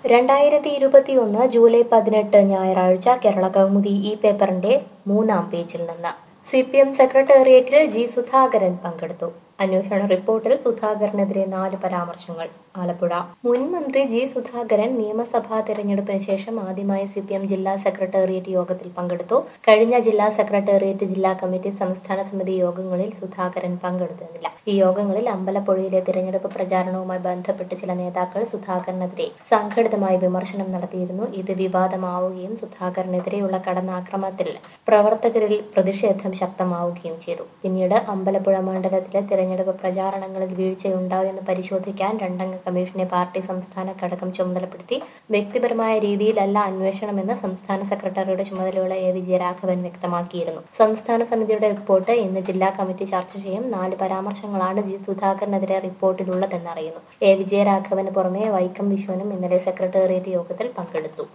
രണ്ടായിരത്തി ഇരുപത്തിയൊന്ന് ജൂലൈ പതിനെട്ട് ഞായറാഴ്ച കേരള കൗമുദി ഈ പേപ്പറിന്റെ മൂന്നാം പേജിൽ നിന്ന് സി പി എം സെക്രട്ടേറിയറ്റിൽ ജി സുധാകരൻ പങ്കെടുത്തു അന്വേഷണ റിപ്പോർട്ടിൽ സുധാകരനെതിരെ നാല് പരാമർശങ്ങൾ ആലപ്പുഴ മുൻ മന്ത്രി ജി സുധാകരൻ നിയമസഭാ തെരഞ്ഞെടുപ്പിന് ശേഷം ആദ്യമായി സി പി എം ജില്ലാ സെക്രട്ടേറിയറ്റ് യോഗത്തിൽ പങ്കെടുത്തു കഴിഞ്ഞ ജില്ലാ സെക്രട്ടേറിയറ്റ് ജില്ലാ കമ്മിറ്റി സംസ്ഥാന സമിതി യോഗങ്ങളിൽ സുധാകരൻ പങ്കെടുത്തിരുന്നില്ല ഈ യോഗങ്ങളിൽ അമ്പലപ്പുഴയിലെ തിരഞ്ഞെടുപ്പ് പ്രചാരണവുമായി ബന്ധപ്പെട്ട് ചില നേതാക്കൾ സുധാകരനെതിരെ സംഘടിതമായി വിമർശനം നടത്തിയിരുന്നു ഇത് വിവാദമാവുകയും സുധാകരനെതിരെയുള്ള കടന്നാക്രമണത്തിൽ പ്രവർത്തകരിൽ പ്രതിഷേധം ശക്തമാവുകയും ചെയ്തു പിന്നീട് അമ്പലപ്പുഴ മണ്ഡലത്തിലെ തിരഞ്ഞെടുപ്പ് പ്രചാരണങ്ങളിൽ വീഴ്ചയുണ്ടായോ എന്ന് പരിശോധിക്കാൻ രണ്ടംഗ കമ്മീഷനെ പാർട്ടി സംസ്ഥാന ഘടകം ചുമതലപ്പെടുത്തി വ്യക്തിപരമായ രീതിയിലല്ല അന്വേഷണമെന്ന് സംസ്ഥാന സെക്രട്ടറിയുടെ ചുമതലയുള്ള എ വിജയരാഘവൻ വ്യക്തമാക്കിയിരുന്നു സംസ്ഥാന സമിതിയുടെ റിപ്പോർട്ട് ഇന്ന് ജില്ലാ കമ്മിറ്റി ചർച്ച ചെയ്യും നാല് പരാമർശങ്ങളാണ് ജി സുധാകരനെതിരെ റിപ്പോർട്ടിലുള്ളതെന്നറിയുന്നു എ വിജയരാഘവന് പുറമെ വൈക്കം വിശ്വനും ഇന്നലെ സെക്രട്ടേറിയറ്റ് യോഗത്തിൽ പങ്കെടുത്തു